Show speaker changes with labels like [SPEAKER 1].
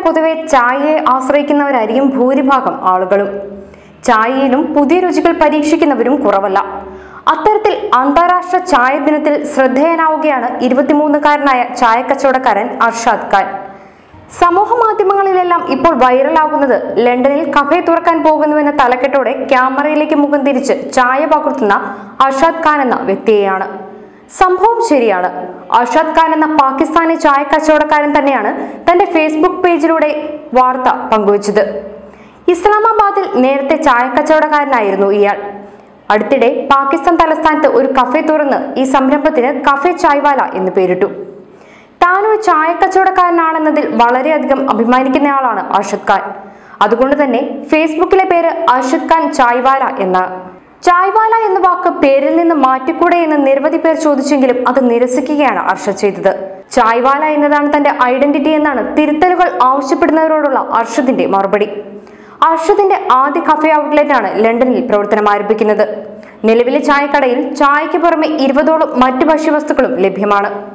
[SPEAKER 1] പൊതുവെ ചായയെ ആശ്രയിക്കുന്നവരായിരിക്കും ഭൂരിഭാഗം ആളുകളും ചായയിലും പുതിയ രുചികൾ പരീക്ഷിക്കുന്നവരും കുറവല്ല അത്തരത്തിൽ അന്താരാഷ്ട്ര ചായ ദിനത്തിൽ ശ്രദ്ധേയനാവുകയാണ് ഇരുപത്തിമൂന്നുകാരനായ ചായ കച്ചവടക്കാരൻ അർഷാദ് ഖാൻ സമൂഹ മാധ്യമങ്ങളിലെല്ലാം ഇപ്പോൾ വൈറലാകുന്നത് ലണ്ടനിൽ കഫേ തുറക്കാൻ പോകുന്നുവെന്ന തലക്കെട്ടോടെ ക്യാമറയിലേക്ക് മുഖം തിരിച്ച് ചായ പകർത്തുന്ന അർഷാദ് ഖാൻ എന്ന വ്യക്തിയെയാണ് സംഭവം ശരിയാണ് അർഷാദ് ഖാൻ എന്ന പാകിസ്ഥാനി ചായ കച്ചവടക്കാരൻ തന്നെയാണ് തന്റെ ഫേസ്ബുക്ക് പേജിലൂടെ വാർത്ത പങ്കുവച്ചത് ഇസ്ലാമാബാദിൽ നേരത്തെ ചായ കച്ചവടക്കാരനായിരുന്നു ഇയാൾ അടുത്തിടെ പാകിസ്ഥാൻ തലസ്ഥാനത്ത് ഒരു കഫേ തുറന്ന് ഈ സംരംഭത്തിന് കഫേ ചായ്വാല എന്ന് പേരിട്ടു താൻ ഒരു ചായ കച്ചവടക്കാരനാണെന്നതിൽ വളരെയധികം അഭിമാനിക്കുന്നയാളാണ് അർഷദ് ഖാൻ അതുകൊണ്ട് തന്നെ ഫേസ്ബുക്കിലെ പേര് അർഷദ് ഖാൻ ചായ്വാല എന്നാണ് ചായ്വാല എന്ന വാക്ക് പേരിൽ നിന്ന് മാറ്റിക്കൂടെ എന്ന് നിരവധി പേർ ചോദിച്ചെങ്കിലും അത് നിരസിക്കുകയാണ് അർഷദ് ചെയ്തത് ചായ്വാല എന്നതാണ് തന്റെ ഐഡന്റിറ്റി എന്നാണ് തിരുത്തലുകൾ ആവശ്യപ്പെടുന്നവരോടുള്ള അർഷദിന്റെ മറുപടി അർഷദിന്റെ ആദ്യ കഫേ ഔട്ട്ലെറ്റ് ആണ് ലണ്ടനിൽ പ്രവർത്തനം ആരംഭിക്കുന്നത് നിലവിലെ ചായക്കടയിൽ ചായയ്ക്ക് പുറമെ ഇരുപതോളം മറ്റ് ഭക്ഷ്യവസ്തുക്കളും ലഭ്യമാണ്